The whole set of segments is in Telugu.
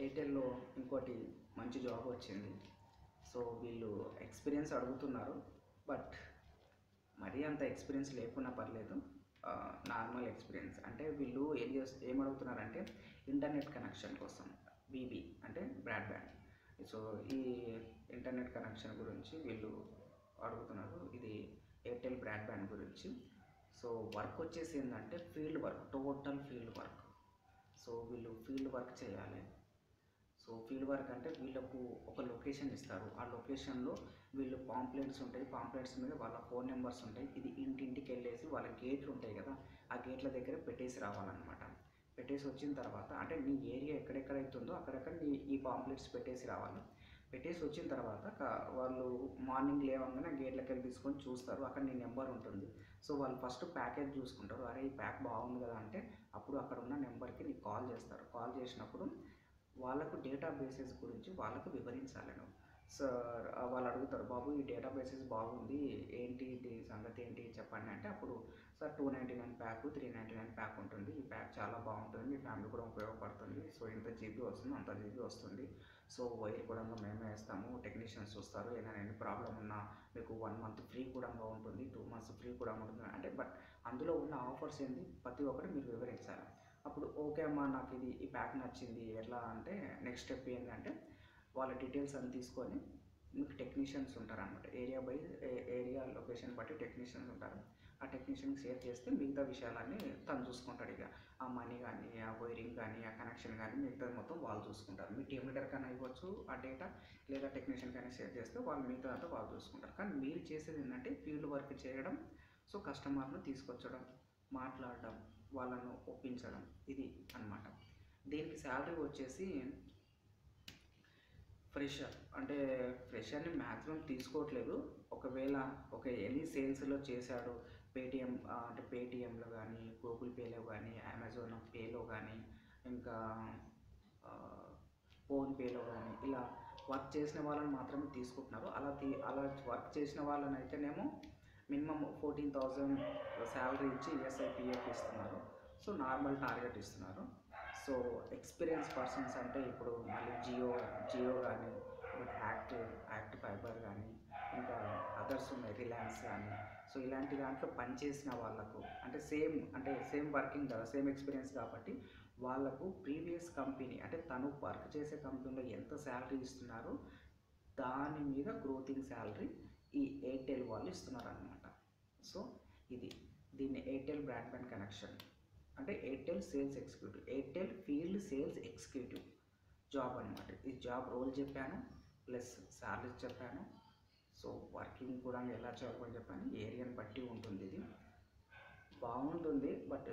ఎయిర్టెల్లో ఇంకోటి మంచి జాబ్ వచ్చింది సో వీళ్ళు ఎక్స్పీరియన్స్ అడుగుతున్నారు బట్ మరీ అంత ఎక్స్పీరియన్స్ లేకున్నా పర్లేదు నార్మల్ ఎక్స్పీరియన్స్ అంటే వీళ్ళు ఏం చేస్ ఏం అడుగుతున్నారంటే ఇంటర్నెట్ కనెక్షన్ కోసం బీబీ అంటే బ్రాడ్బ్యాండ్ సో ఈ ఇంటర్నెట్ కనెక్షన్ గురించి వీళ్ళు అడుగుతున్నారు ఇది ఎయిర్టెల్ బ్రాడ్బ్యాండ్ గురించి సో వర్క్ వచ్చేసి ఏంటంటే field work total field work so వీళ్ళు ఫీల్డ్ వర్క్ చేయాలి సో ఫీల్డ్ వర్క్ అంటే వీళ్ళకు ఒక లొకేషన్ ఇస్తారు ఆ లొకేషన్లో వీళ్ళు పాంప్లెట్స్ ఉంటాయి పాంప్లెట్స్ మీద వాళ్ళ ఫోన్ నెంబర్స్ ఉంటాయి ఇది ఇంటింటికి వెళ్ళేసి వాళ్ళ గేట్లు ఉంటాయి కదా ఆ గేట్ల దగ్గర పెట్టేసి రావాలన్నమాట పెట్టేసి వచ్చిన తర్వాత అంటే నీ ఏరియా ఎక్కడెక్కడైతే ఉందో అక్కడక్కడ నీ ఈ పాంప్లెట్స్ పెట్టేసి రావాలి పెట్టేసి వచ్చిన తర్వాత క- వాళ్ళు మార్నింగ్ లేవగానే గేట్లకి వెళ్ళి తీసుకొని చూస్తారు అక్కడ నీ నెంబర్ ఉంటుంది సో వాళ్ళు ఫస్ట్ ప్యాకేజ్ చూసుకుంటారు అరే ఈ ప్యాక్ బాగుంది కదా అంటే అప్పుడు అక్కడ ఉన్న నెంబర్కి నీకు కాల్ చేస్తారు కాల్ చేసినప్పుడు వాళ్ళకు డేటా బేసెస్ గురించి వాళ్ళకు వివరించాలి నువ్వు సార్ వాళ్ళు అడుగుతారు బాబు ఈ డేటా బేసెస్ బాగుంది ఏంటి ఇది సంగతి ఏంటి చెప్పండి అంటే అప్పుడు sir two ninety nine pack three ninety nine pack ఉంటుంది ఈ ప్యాక్ చాలా బాగుంటుంది మీ ఫ్యామిలీ కూడా ఉపయోగపడుతుంది సో ఇంత జీబీ వస్తుంది అంత జీబీ వస్తుంది సో వైర్ కూడా మేమే వేస్తాము టెక్నీషియన్స్ చూస్తారు ఏదైనా ఎన్ని ప్రాబ్లం ఉన్నా మీకు వన్ మంత్ ఫ్రీ కూడా ఉంటుంది టూ మంత్స్ ఫ్రీ కూడా ఉంటుంది అంటే బట్ అందులో ఉన్న ఆఫర్స్ ఏంటి ప్రతి ఒక్కటి మీరు వివరించాలి అప్పుడు ఓకే అమ్మా నాకు ఇది ఈ ప్యాక్ నచ్చింది ఎట్లా అంటే నెక్స్ట్ స్టెప్ ఏంటంటే వాళ్ళ డీటెయిల్స్ అన్ని తీసుకొని మీకు టెక్నీషియన్స్ ఉంటారు అనమాట ఏరియా బై ఏరియా లొకేషన్ బట్టి టెక్నీషియన్స్ ఉంటారు ఆ టెక్నీషియన్కి షేర్ చేస్తే మిగతా విషయాలన్నీ తను చూసుకుంటాడు ఇక ఆ మనీ కానీ ఆ వైరింగ్ కానీ ఆ కనెక్షన్ కానీ మిగతా మొత్తం వాళ్ళు చూసుకుంటారు మీ టీమ్ లీడర్ కానీ ఇవ్వచ్చు ఆ డేటా లేదా టెక్నీషియన్ కానీ షేర్ చేస్తే వాళ్ళు మిగతా అంతా వాళ్ళు చూసుకుంటారు కానీ మీరు చేసేది ఏంటంటే ఫీల్డ్ వర్క్ చేయడం సో కస్టమర్ను తీసుకొచ్చడం మాట్లాడడం వాళ్ళను ఒప్పించడం ఇది అన్నమాట దీనికి శాలరీ వచ్చేసి ఫ్రెషర్ అంటే ఫ్రెషర్ని మ్యాక్సిమం తీసుకోవట్లేదు ఒకవేళ ఒక ఎనీ సేల్స్లో చేశాడు పేటిఎం అంటే పేటిఎంలో కానీ గూగుల్ పేలో కానీ అమెజాన్ పేలో కానీ ఇంకా ఫోన్పేలో కానీ ఇలా వర్క్ చేసిన వాళ్ళని మాత్రమే తీసుకుంటున్నారు అలా తీ అలా వర్క్ చేసిన వాళ్ళని అయితేనేమో మినిమం ఫోర్టీన్ థౌజండ్ శాలరీ ఇచ్చి ఈఎస్ఐ పిఎఫ్ ఇస్తున్నారు సో నార్మల్ టార్గెట్ ఇస్తున్నారు సో ఎక్స్పీరియన్స్ పర్సన్స్ అంటే ఇప్పుడు మళ్ళీ జియో జియో కానీ ఇప్పుడు యాక్ట్ యాక్ట్ ఫైబర్ కానీ ఇంకా అదర్స్ ఉన్నాయి రిలయన్స్ కానీ సో ఇలాంటి దాంట్లో పనిచేసిన వాళ్ళకు అంటే సేమ్ అంటే సేమ్ వర్కింగ్ కదా సేమ్ ఎక్స్పీరియన్స్ కాబట్టి వాళ్ళకు ప్రీవియస్ కంపెనీ అంటే తను వర్క్ చేసే కంపెనీలో ఎంత శాలరీ ఇస్తున్నారో దాని మీద గ్రోతింగ్ శాలరీ ఈ ఎయిర్టెల్ వాళ్ళు ఇస్తున్నారు అనమాట సో ఇది దీన్ని ఎయిర్టెల్ బ్రాడ్బ్యాండ్ కనెక్షన్ అంటే Airtel sales executive Airtel field sales executive job అనమాట ఈ జాబ్ రోల్ చెప్పాను ప్లస్ శాలరీస్ చెప్పాను సో వర్కింగ్ కూడా ఎలా చేయాలని చెప్పాను ఏరియాని బట్టి ఉంటుంది ఇది బాగుంటుంది బట్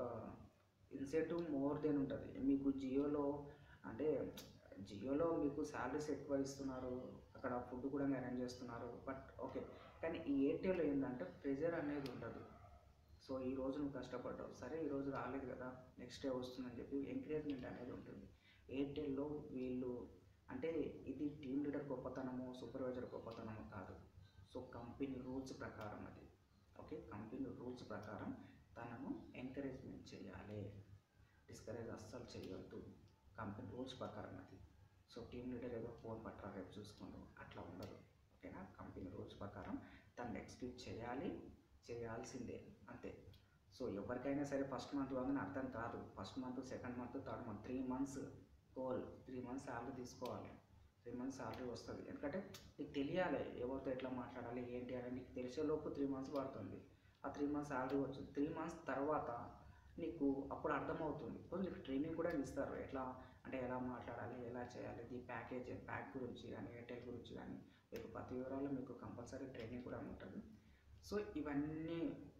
ఇన్సెంటివ్ మోర్ దెన్ ఉంటుంది మీకు జియోలో అంటే జియోలో మీకు శాలరీస్ ఎక్కువ ఇస్తున్నారు అక్కడ ఫుడ్ కూడా అరేంజ్ చేస్తున్నారు బట్ ఓకే కానీ ఈ ఎయిర్టెల్లో ఏంటంటే ప్రెజర్ అనేది ఉండదు సో ఈ రోజు నువ్వు కష్టపడ్డావు సరే ఈ రోజు రాలేదు కదా నెక్స్ట్ డే వస్తుందని చెప్పి ఎంకరేజ్మెంట్ అనేది ఉంటుంది ఎయిర్టెల్లో వీళ్ళు అంటే ఇది టీమ్ లీడర్ గొప్పతనము సూపర్వైజర్ గొప్పతనము కాదు సో కంపెనీ రూల్స్ ప్రకారం అది ఓకే కంపెనీ రూల్స్ ప్రకారం తనను ఎంకరేజ్మెంట్ చేయాలి డిస్కరేజ్ అస్సలు చేయొద్దు కంపెనీ రూల్స్ ప్రకారం అది సో టీమ్ లీడర్ ఏదో ఫోన్ పట్టరా రేపు చూసుకోండు అట్లా ఉండదు ఓకేనా కంపెనీ రూల్స్ ప్రకారం తను ఎగ్జిక్యూట్ చేయాలి చేయాల్సిందే అంతే సో ఎవరికైనా సరే ఫస్ట్ మంత్ వాగానే అర్థం కాదు first month second month third month three months goal three months salary తీసుకోవాలి త్రీ మంత్స్ శాలరీ వస్తుంది ఎందుకంటే నీకు తెలియాలి ఎవరితో ఎట్లా మాట్లాడాలి ఏంటి అని నీకు తెలిసేలోపు త్రీ మంత్స్ పడుతుంది ఆ త్రీ మంత్స్ శాలరీ వచ్చింది త్రీ మంత్స్ తర్వాత నీకు అప్పుడు అర్థమవుతుంది ఇప్పుడు నీకు ట్రైనింగ్ కూడా ఇస్తారు ఎట్లా అంటే ఎలా మాట్లాడాలి ఎలా చేయాలి ఈ ప్యాకేజ్ ప్యాక్ గురించి కానీ ఎయిర్టెల్ గురించి కానీ మీకు ప్రతి వివరాలు మీకు కంపల్సరీ ట్రైనింగ్ కూడా ఉంటుంది సో ఇవన్నీ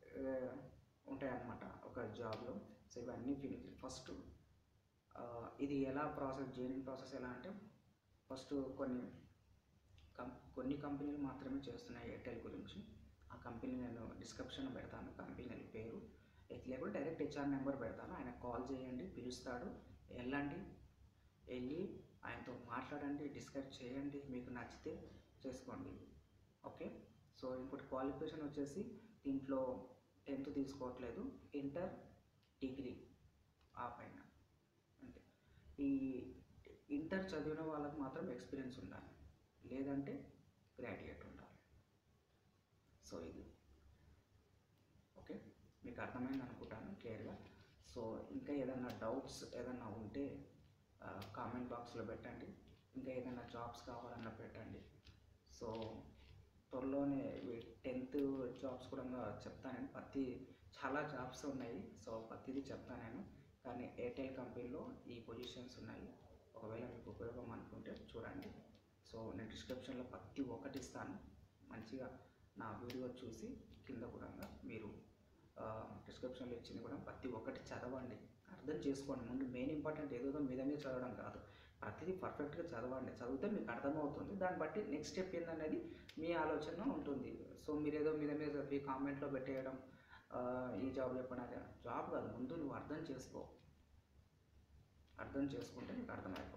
ఉంటాయి అన్నమాట ఒక జాబ్లో సో ఇవన్నీ ఫినిష్ ఫస్ట్ ఇది ఎలా ప్రాసెస్ జైనింగ్ ప్రాసెస్ ఎలా అంటే ఫస్ట్ కొన్ని కం కొన్ని కంపెనీలు మాత్రమే చేస్తున్నాయి ఎయిర్టెల్ గురించి ఆ కంపెనీ నేను డిస్క్రిప్షన్ పెడతాను కంపెనీ పేరు లేకుంటే డైరెక్ట్ హెచ్ఆర్ నెంబర్ పెడతాను ఆయన కాల్ చేయండి పిలుస్తాడు వెళ్ళండి వెళ్ళి ఆయనతో మాట్లాడండి డిస్కస్ చేయండి మీకు నచ్చితే చేసుకోండి ఓకే సో ఇంకోటి క్వాలిఫికేషన్ వచ్చేసి దీంట్లో టెన్త్ తీసుకోవట్లేదు ఇంటర్ డిగ్రీ ఆ పైన అంతే ఈ ఇంటర్ చదివిన వాళ్ళకి మాత్రం ఎక్స్పీరియన్స్ ఉండాలి లేదంటే గ్రాడ్యుయేట్ ఉండాలి సో ఇది ఓకే మీకు అర్థమైంది అనుకుంటాను క్లియర్గా సో ఇంకా ఏదైనా డౌట్స్ ఏదైనా ఉంటే కామెంట్ బాక్స్లో పెట్టండి ఇంకా ఏదైనా జాబ్స్ కావాలన్నా పెట్టండి సో త్వరలోనే టెన్త్ జాబ్స్ కూడా చెప్తాను నేను ప్రతి చాలా జాబ్స్ ఉన్నాయి సో ప్రతిదీ చెప్తాను నేను కానీ ఎయిర్టెల్ కంపెనీలో ఈ పొజిషన్స్ ఉన్నాయి ఒకవేళ మీకు ఉపయోగం అనుకుంటే చూడండి సో నేను డిస్క్రిప్షన్లో ప్రతి ఒక్కటి ఇస్తాను మంచిగా నా వీడియో చూసి కింద కూడా మీరు డిస్క్రిప్షన్లో ఇచ్చింది కూడా ప్రతి ఒక్కటి చదవండి అర్థం చేసుకోండి ముందు మెయిన్ ఇంపార్టెంట్ ఏదో మీద మీద చదవడం కాదు ప్రతిదీ పర్ఫెక్ట్గా చదవండి చదివితే మీకు అర్థమవుతుంది దాన్ని బట్టి నెక్స్ట్ స్టెప్ ఏందనేది మీ ఆలోచన ఉంటుంది సో మీరు ఏదో మీద మీద చదివి కామెంట్లో పెట్టేయడం ఆ, ఈ జాబ్ చెప్పడం అదే జాబ్ కాదు ముందు నువ్వు అర్థం చేసుకో అర్థం చేసుకుంటే నీకు అర్థమవుతుంది